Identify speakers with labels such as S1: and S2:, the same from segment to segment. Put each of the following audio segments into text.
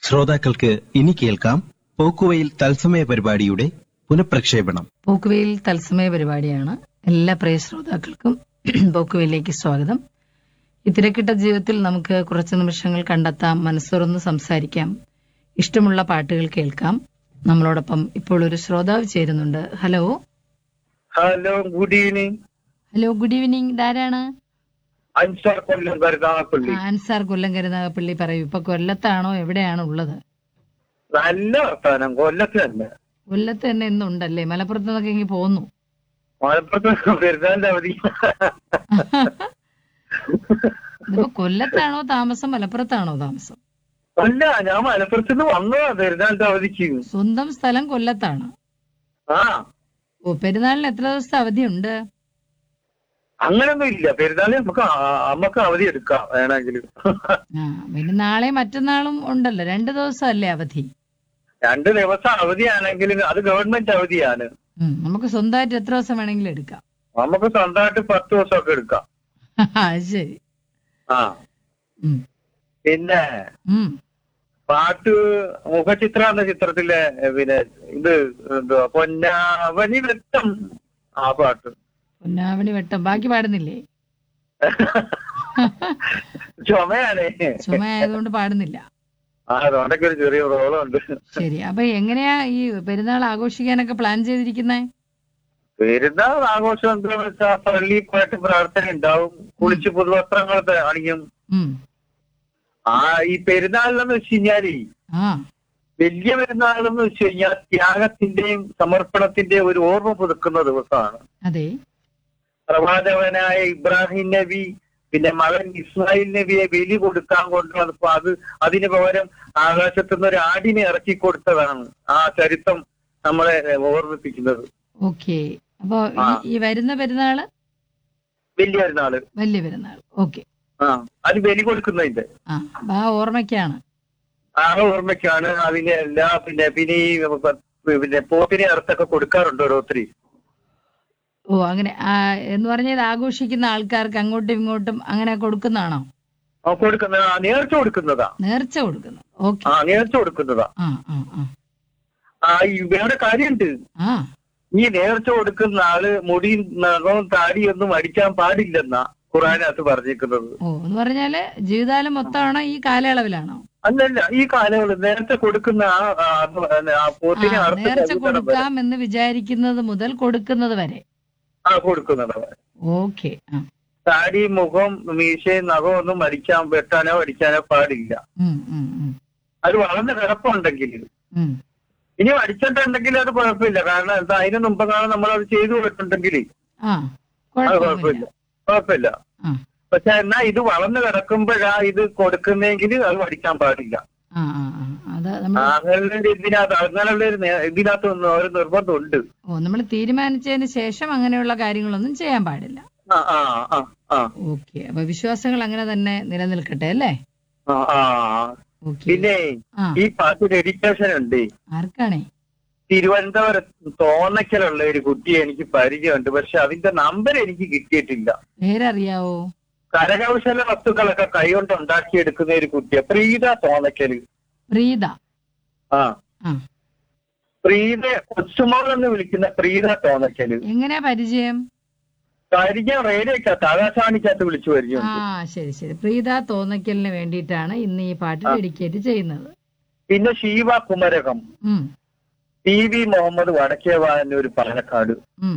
S1: ശ്രോതാക്കൾക്ക് ഇനി കേൾക്കാം പോക്കുവയിൽ തത്സമയ പരിപാടിയുടെ പുനഃപ്രക്ഷേപണം
S2: പോക്കുവെയിൽ തത്സമയ പരിപാടിയാണ് എല്ലാ പ്രിയ ശ്രോതാക്കൾക്കും പോക്കുവെയിലേക്ക് സ്വാഗതം ഈ തിരക്കിട്ട ജീവിതത്തിൽ നമുക്ക് കുറച്ച് നിമിഷങ്ങൾ കണ്ടെത്താം മനസ്സുറന്ന് സംസാരിക്കാം ഇഷ്ടമുള്ള പാട്ടുകൾ കേൾക്കാം നമ്മളോടൊപ്പം ഇപ്പോൾ ഒരു ശ്രോതാവ് ചേരുന്നുണ്ട് hello
S3: hello good evening
S2: hello good evening ഇതാരാണ്
S3: അൻസാർ കൊല്ലം കരുതാപ്പള്ളി
S2: ആൻസാർ കൊല്ലം കരുനാഗപ്പള്ളി പറയൂ ഇപ്പൊ കൊല്ലത്താണോ എവിടെയാണ് ഉള്ളത്
S3: നല്ല വർത്താനം കൊല്ലത്ത് തന്നെ
S2: കൊല്ലത്ത് തന്നെ ഇന്നുണ്ടല്ലേ മലപ്പുറത്ത് നിന്നൊക്കെ ഇങ്ങനെ പോന്നു
S3: മലപ്പുറത്ത് പെരുന്നാളിന്റെ അവധി
S2: ഇതിപ്പോ കൊല്ലത്താണോ താമസം മലപ്പുറത്താണോ താമസം
S3: അല്ല ഞാൻ മലപ്പുറത്ത് നിന്ന് വന്നതാ പെരുന്നാളിന്റെ അവധിക്ക്
S2: സ്വന്തം സ്ഥലം കൊല്ലത്താണ്
S3: ആ
S2: ഓ പെരുന്നാളിന് എത്ര ദിവസത്തെ അവധിയുണ്ട്
S3: അങ്ങനൊന്നും ഇല്ല പെരുന്നാളിന് നമുക്ക് ആ- നമുക്ക് അവധി എടുക്കാം വേണമെങ്കിൽ
S2: ആ പിന്നെ നാളെ മറ്റന്നാളും ഉണ്ടല്ലോ രണ്ട് ദിവസം അല്ലേ അവധി
S3: രണ്ട് ദിവസം അവധിയാണെങ്കിൽ അത് ഗവൺമെന്റ് അവധിയാണ്
S2: ഉം, നമുക്ക് സ്വന്തമായിട്ട് എത്ര ദിവസം വേണമെങ്കിലും എടുക്കാം
S3: നമുക്ക് സ്വന്തമായിട്ട് പത്ത് ദിവസമൊക്കെ എടുക്കാം
S2: അത് ശരി
S3: ആ
S2: ഉം,
S3: പിന്നെ
S2: ഉം.
S3: പാട്ട് മുഖചിത്ര എന്ന ചിത്രത്തിലെ എ, പിന്നെ ഇത് എന്തുവാ പൊന്നാവനി വ്യക്തം ആ പാട്ട്
S2: പൊന്നാവണി വെട്ടം ബാക്കി പാടുന്നില്ലേ
S3: ചുമയാണേ
S2: ചുമ ആയതുകൊണ്ട് പാടുന്നില്ല
S3: ആ തൊണ്ടയ്ക്ക് ഒരു ചെറിയ പ്രോബ്ലം ഉണ്ട്
S2: ശരി അപ്പൊ എങ്ങനെയാ ഈ പെരുന്നാൾ ആഘോഷിക്കാനൊക്കെ പ്ലാൻ ചെയ്തിരിക്കുന്നേ
S3: പെരുന്നാൾ ആഘോഷം എന്താണെന്ന് വെച്ചാൽ പള്ളിയിൽ പോയിട്ട് പ്രാർത്ഥന ഉണ്ടാവും കുളിച്ച് പുതുവസ്ത്രങ്ങൾ അണിയും
S2: ഉം
S3: ആ ഈ പെരുന്നാളിലെന്ന് വെച്ച് കഴിഞ്ഞാല്
S2: ആ
S3: വലിയ പെരുന്നാളെന്ന് വെച്ച് കഴിഞ്ഞാൽ ത്യാഗത്തിന്റെയും സമർപ്പണത്തിന്റെയും ഒരു ഓർമ്മ പുതുക്കുന്ന ദിവസമാണ്
S2: അതെ
S3: പ്രവാചകനായ ഇബ്രാഹിം നബി പിന്നെ മകൻ ഇസ്മായിൽ നബിയെ ബലി കൊടുക്കാൻ കൊണ്ടുവന്നപ്പോ അത് അതിന് പകരം ആകാശത്തു നിന്ന് ഒരു ആടിനെ ഇറക്കി കൊടുത്തതാണ് ആ ചരിത്രം നമ്മളെ ഓർമ്മിപ്പിക്കുന്നത്
S2: ഓക്കെ അപ്പൊ
S3: ആ.
S2: ഈ- ഈ വരുന്ന പെരുന്നാള്
S3: വലിയ പെരുന്നാള്
S2: വലിയ പെരുന്നാൾ ഓക്കെ
S3: ആ അത് ബലി കൊടുക്കുന്നതിന്റെ
S2: ആ അപ്പൊ ആ ഓർമ്മയ്ക്കാണ്
S3: ആ ഓർമ്മയ്ക്കാണ് അതിന്റെ എല്ലാ പിന്നെ പിന്നെ ഈ പിന്നെ പോത്തിനെ അറുത്തൊക്കെ കൊടുക്കാറുണ്ട് ഓരോരുത്തര്
S2: ഓ അങ്ങനെ ആ, എന്ന് പറഞ്ഞാൽ ഇത് ആഘോഷിക്കുന്ന ആൾക്കാർക്ക് അങ്ങോട്ടും ഇങ്ങോട്ടും അങ്ങനെ കൊടുക്കുന്നതാണോ
S3: ആ കൊടുക്കുന്ന ആ, നേർച്ച കൊടുക്കുന്നതാ
S2: നേർച്ച കൊടുക്കുന്നത് ഓക്കെ
S3: ആ നേർച്ച കൊടുക്കുന്നതാ
S2: ആ ആ ആ
S3: ആ ഈ വേറെ കാര്യമുണ്ട്
S2: ആ
S3: ഈ നേർച്ച കൊടുക്കുന്ന ആള് മുടിയും നഖവും താടിയൊന്നും അടിക്കാൻ പാടില്ലെന്നാ ഖുറാനകത്ത് പറഞ്ഞിരിക്കുന്നത്
S2: ഓ എന്ന് പറഞ്ഞാല് ജീവിതകാലം മൊത്തമാണോ ഈ കാലയളവിലാണോ
S3: അല്ലല്ല ഈ കാലങ്ങളിൽ നേരത്തെ കൊടുക്കുന്ന ആ ആ, അത് ആ പോത്തിനെ
S2: ആ,
S3: അറുത്ത്
S2: നേർച്ച
S3: കഴിക്കണം വരെ.
S2: കൊടുക്കാം എന്ന് വിചാരിക്കുന്നത് മുതൽ കൊടുക്കുന്നത് വരെ
S3: ആ കൊടുക്കുന്നത്
S2: ഓക്കെ ആ
S3: താടി മുഖം മീശയും നഖവും ഒന്നും അടിക്കാൻ വെട്ടാനോ അടിക്കാനോ പാടില്ല
S2: ഉം, ഉം, ഉം,
S3: അത് വളർന്ന് കിടപ്പുണ്ടെങ്കിൽ
S2: ഉം.
S3: ഇനി അടിച്ചിട്ടുണ്ടെങ്കിൽ അത് കുഴപ്പമില്ല കാരണം എന്താ അതിന് മുമ്പ് കാണാൻ നമ്മൾ അത് ചെയ്തു പോയിട്ടുണ്ടെങ്കിൽ
S2: ആ
S3: അത്
S2: കുഴപ്പമില്ല
S3: കുഴപ്പമില്ല കുഴപ്പമില്ല
S2: ആ
S3: പക്ഷെ എന്നാ ഇത് വളർന്ന് കിടക്കുമ്പോഴാ ഇത് കൊടുക്കുന്നെങ്കിൽ അത് പഠിക്കാൻ പാടില്ല
S2: ആ ആ ആ. അത് നമ്മൾ
S3: അങ്ങനെയുള്ള ഒരു ഇതിനകത്ത് അങ്ങനെയുള്ള ഒരു നേ- ഇതിനകത്ത് ഒന്ന് ഒരു നിർബന്ധമുണ്ട്
S2: ഓ നമ്മൾ തീരുമാനിച്ചതിന് ശേഷം അങ്ങനെയുള്ള കാര്യങ്ങളൊന്നും ചെയ്യാൻ പാടില്ല
S3: ആ ആ ആ ആ
S2: ഓക്കെ അപ്പൊ വിശ്വാസങ്ങൾ അങ്ങനെ തന്നെ നിലനിൽക്കട്ടെ അല്ലേ
S3: ആ ആ
S2: ഓക്കെ
S3: പിന്നെ
S2: ആ
S3: ഈ പാട്ട് ഡെഡിക്കേഷൻ ഉണ്ട്
S2: ആർക്കാണേ
S3: തിരുവനന്തപുരം തോന്നയ്ക്കലുള്ള ഒരു കുട്ടിയെ എനിക്ക് പരിചയമുണ്ട് പക്ഷെ അതിന്റെ നമ്പർ എനിക്ക് കിട്ടിയിട്ടില്ല
S2: പേരറിയാവോ
S3: കരകൗശല വസ്തുക്കളൊക്കെ കൈകൊണ്ട് ഉണ്ടാക്കിയെടുക്കുന്ന ഒരു കുട്ടിയെ പ്രീത തോന്നയ്ക്കല്
S2: പ്രീത
S3: ആ
S2: ആ
S3: പ്രീത കൊച്ചുമോൾ എന്ന് വിളിക്കുന്ന പ്രീത തോന്നയ്ക്കല്
S2: എങ്ങനെയാ പരിചയം
S3: പരിചയം റേഡിയോക്കകത്ത് ആകാശവാണിക്കകത്ത് വിളിച്ചു
S2: ആ
S3: പരിചയമുണ്ട്
S2: ശരി ശരി പ്രീത തോന്നയ്ക്കലിന് വേണ്ടിയിട്ടാണ് ഇന്ന് ഈ പാട്ട് ഡെഡിക്കേറ്റ് ചെയ്യുന്നത്
S3: പിന്നെ ശീവ കുമരകം
S2: ഉം
S3: ടി വി മുഹമ്മദ് വടക്കേവാനൂർ പാലക്കാട്
S2: ഉം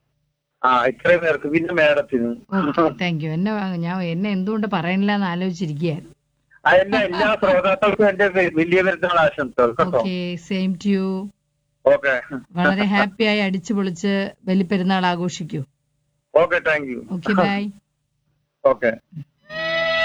S3: ആ ഇത്രയും പേർക്ക് പിന്നെ മേഡത്തിന്
S2: ഓക്കെ താങ്ക് യു എന്നെ ഞാൻ എന്നെ എന്തുകൊണ്ട് പറയണില്ല എന്ന് ആലോചിച്ചിരിക്കുകയായിരുന്നു
S3: അതെല്ലാം എല്ലാ ശ്രോതാക്കൾക്കും എന്റെ വലിയ പെരുന്നാൾ ആശംസകൾ കേട്ടോ
S2: okay same to you
S3: okay
S2: വളരെ ഹാപ്പിയായി അടിച്ചു പൊളിച്ച് ബലിപ്പെരുന്നാൾ ആഘോഷിക്കൂ
S3: okay thank you
S2: okay bye
S3: okay